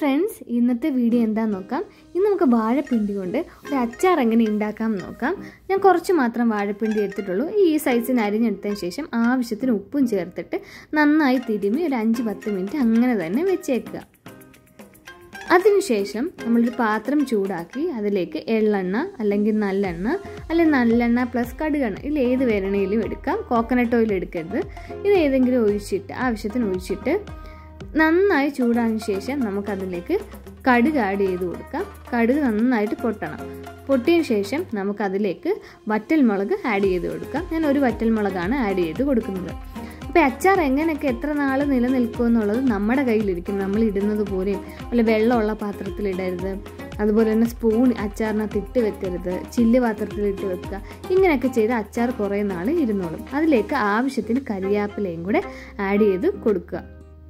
friends ഇന്നത്തെ video എന്താന്ന് നോക്കാം ഇന്ന് നമുക്ക് വാഴപ്പിണ്ടി കൊണ്ട് ഒരു അച്ചാർ എങ്ങനെ ഉണ്ടാക്കാം എന്ന് നോക്കാം ഞാൻ കുറച്ച് മാത്രം വാഴപ്പിണ്ടി എടുത്തിട്ടുള്ളൂ ഈ സൈസിന് അരിഞ്ഞെടുത്തതിന് ശേഷം ആവശ്യത്തിന് ഉപ്പും ചേർത്തിട്ട് നന്നായി തിരുമ്മി ഒരു അഞ്ച് പത്ത് മിനിറ്റ് അങ്ങനെ തന്നെ വെച്ചേക്കുക അതിനുശേഷം നമ്മളൊരു പാത്രം ചൂടാക്കി അതിലേക്ക് എള്ളെണ്ണ അല്ലെങ്കിൽ നല്ലെണ്ണ അല്ലെങ്കിൽ നല്ലെണ്ണ പ്ലസ് കടുകെണ്ണ ഇതിൽ ഏത് വേണമെങ്കിലും എടുക്കാം കോക്കനട്ട് ഓയിൽ എടുക്കരുത് ഇത് ഏതെങ്കിലും ഒഴിച്ചിട്ട് ആവശ്യത്തിന് ഒഴിച്ചിട്ട് നന്നായി ചൂടായതിനു ശേഷം നമുക്കതിലേക്ക് കടുക് ആഡ് ചെയ്ത് കൊടുക്കാം കടുക് നന്നായിട്ട് പൊട്ടണം പൊട്ടിയതിന് ശേഷം നമുക്കതിലേക്ക് വറ്റൽമുളക് ആഡ് ചെയ്ത് കൊടുക്കാം ഞാൻ ഒരു വറ്റൽമുളകാണ് ആഡ് ചെയ്ത് കൊടുക്കുന്നത് അപ്പോൾ അച്ചാർ എങ്ങനെയൊക്കെ എത്ര നാൾ നിലനിൽക്കും എന്നുള്ളത് നമ്മുടെ കയ്യിലിരിക്കും നമ്മൾ ഇടുന്നത് പോലെയും അല്ല വെള്ളമുള്ള പാത്രത്തിൽ ഇടരുത് അതുപോലെ തന്നെ സ്പൂൺ അച്ചാറിനകത്ത് ഇട്ട് വെക്കരുത് ചില്ല് പാത്രത്തിൽ ഇട്ട് വെക്കുക ഇങ്ങനെയൊക്കെ ചെയ്ത് അച്ചാർ കുറേ നാൾ ഇരുന്നോളും അതിലേക്ക് ആവശ്യത്തിന് കരിയാപ്പിലയും കൂടെ ആഡ് ചെയ്ത് കൊടുക്കുക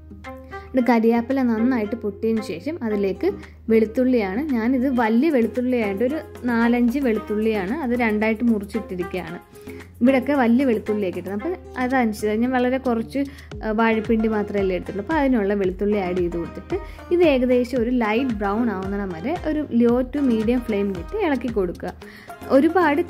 ഇത് കരിയാപ്പില നന്നായിട്ട് പൊട്ടിയതിന് ശേഷം അതിലേക്ക് വെളുത്തുള്ളിയാണ് ഞാനിത് വലിയ വെളുത്തുള്ളിയായിട്ട് ഒരു നാലഞ്ച് വെളുത്തുള്ളിയാണ് അത് രണ്ടായിട്ട് മുറിച്ചിട്ടിരിക്കുകയാണ് ഇവിടെയൊക്കെ വലിയ വെളുത്തുള്ളിയൊക്കെ ഇട്ടത് അപ്പം അതനുസരിച്ച് ഞാൻ വളരെ കുറച്ച് വാഴപ്പിണ്ടി മാത്രമല്ലേ എടുത്തുള്ളൂ അപ്പോൾ അതിനുള്ള വെളുത്തുള്ളി ആഡ് ചെയ്ത് കൊടുത്തിട്ട് ഇത് ഏകദേശം ഒരു ലൈറ്റ് ബ്രൗൺ ആവുന്നിടം വരെ ഒരു ലോ ടു മീഡിയം ഫ്ലെയിമിലിട്ട് ഇളക്കി കൊടുക്കുക ഒരുപാട്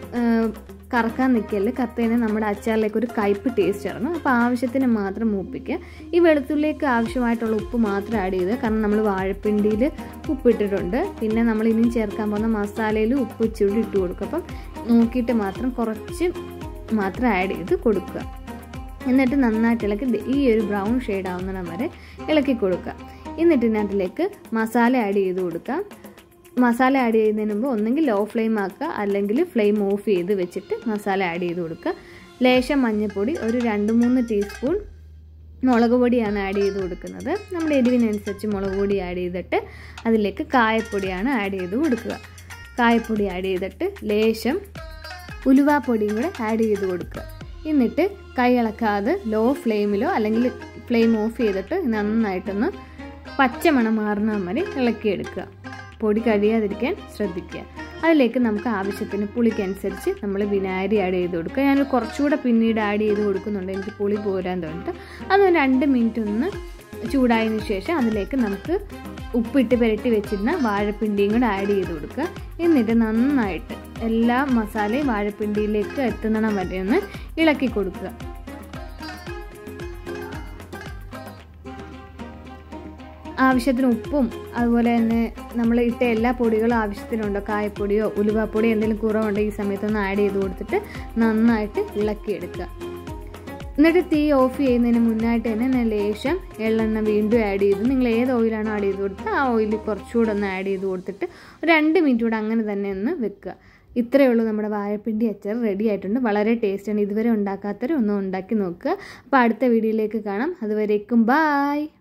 കറക്കാൻ നിൽക്കല് കത്തേനെ നമ്മുടെ അച്ചാറിലേക്ക് ഒരു കയ്പ് ടേസ്റ്റ് ഇറങ്ങും അപ്പോൾ ആവശ്യത്തിന് മാത്രം മൂപ്പിക്കുക ഈ വെളുത്തുള്ളിലേക്ക് ആവശ്യമായിട്ടുള്ള ഉപ്പ് മാത്രം ആഡ് ചെയ്ത് കാരണം നമ്മൾ വാഴപ്പിണ്ടിയിൽ ഉപ്പിട്ടിട്ടുണ്ട് പിന്നെ നമ്മൾ ഇനിയും ചേർക്കാൻ പോകുന്ന മസാലയിൽ ഉപ്പ് ഇച്ചിരി ഇട്ട് കൊടുക്കും അപ്പം നോക്കിയിട്ട് മാത്രം കുറച്ച് മാത്രം ആഡ് ചെയ്ത് കൊടുക്കുക എന്നിട്ട് നന്നായിട്ട് ഇളക്കി ഈ ഒരു ബ്രൗൺ ഷെയ്ഡ് ആവുന്നിടം വരെ ഇളക്കി കൊടുക്കുക എന്നിട്ട് ഇതിനകത്തിലേക്ക് മസാല ആഡ് ചെയ്ത് കൊടുക്കാം മസാല ആഡ് ചെയ്യുന്നതിന് മുമ്പ് ഒന്നെങ്കിൽ ലോ ഫ്ലെയിം ആക്കുക അല്ലെങ്കിൽ ഫ്ലെയിം ഓഫ് ചെയ്ത് വെച്ചിട്ട് മസാല ആഡ് ചെയ്ത് കൊടുക്കുക ലേശം മഞ്ഞൾപ്പൊടി ഒരു രണ്ട് മൂന്ന് ടീസ്പൂൺ മുളക് പൊടിയാണ് ആഡ് ചെയ്ത് കൊടുക്കുന്നത് നമ്മുടെ എരിവിനനുസരിച്ച് മുളക് പൊടി ആഡ് ചെയ്തിട്ട് അതിലേക്ക് കായപ്പൊടിയാണ് ആഡ് ചെയ്ത് കൊടുക്കുക കായപ്പൊടി ആഡ് ചെയ്തിട്ട് ലേശം ഉലുവാപ്പൊടിയും കൂടെ ആഡ് ചെയ്ത് കൊടുക്കുക എന്നിട്ട് കൈ ഇളക്കാതെ ലോ ഫ്ലെയിമിലോ അല്ലെങ്കിൽ ഫ്ലെയിം ഓഫ് ചെയ്തിട്ട് നന്നായിട്ടൊന്ന് പച്ചമണം മാറുന്ന വരെ ഇളക്കിയെടുക്കുക പൊടി കഴിയാതിരിക്കാൻ ശ്രദ്ധിക്കുക അതിലേക്ക് നമുക്ക് ആവശ്യത്തിന് പുളിക്കനുസരിച്ച് നമ്മൾ വിനാഗിരി ആഡ് ചെയ്ത് കൊടുക്കുക ഞാൻ കുറച്ചുകൂടെ പിന്നീട് ആഡ് ചെയ്ത് കൊടുക്കുന്നുണ്ട് എനിക്ക് പുളി പോരാൻ തോന്നിട്ട് അത് രണ്ട് മിനിറ്റ് ഒന്ന് ചൂടായതിനു ശേഷം അതിലേക്ക് നമുക്ക് ഉപ്പിട്ട് പുരട്ടി വെച്ചിരുന്ന വാഴപ്പിണ്ടിയും കൂടെ ആഡ് ചെയ്ത് കൊടുക്കുക എന്നിട്ട് നന്നായിട്ട് എല്ലാ മസാലയും വാഴപ്പിണ്ടിയിലേക്ക് എത്തുന്നിടം വരെ ഒന്ന് ഇളക്കി കൊടുക്കുക ആവശ്യത്തിന് ഉപ്പും അതുപോലെ തന്നെ നമ്മൾ ഇട്ട എല്ലാ പൊടികളും ആവശ്യത്തിനുണ്ടോ കായപ്പൊടിയോ ഉലുവാപ്പൊടിയോ എന്തെങ്കിലും കുറവുണ്ടോ ഈ സമയത്തൊന്ന് ആഡ് ചെയ്ത് കൊടുത്തിട്ട് നന്നായിട്ട് ഇളക്കിയെടുക്കുക എന്നിട്ട് തീ ഓഫ് ചെയ്യുന്നതിന് മുന്നായിട്ട് തന്നെ ഞാൻ ലേശം എള്ളെണ്ണ വീണ്ടും ആഡ് ചെയ്തു നിങ്ങൾ ഏത് ഓയിലാണോ ആഡ് ചെയ്ത് കൊടുത്തത് ആ ഓയിൽ കുറച്ചുകൂടെ ഒന്ന് ആഡ് ചെയ്ത് കൊടുത്തിട്ട് ഒരു രണ്ട് മിനിറ്റ് കൂടെ അങ്ങനെ തന്നെ ഒന്ന് വെക്കുക ഇത്രയേ ഉള്ളൂ നമ്മുടെ വാഴപ്പിണ്ടി അച്ചാർ റെഡി ആയിട്ടുണ്ട് വളരെ ടേസ്റ്റാണ് ഇതുവരെ ഉണ്ടാക്കാത്തവരും ഒന്ന് ഉണ്ടാക്കി നോക്കുക അപ്പോൾ അടുത്ത വീഡിയോയിലേക്ക് കാണാം അതുവരേക്കും ബായ്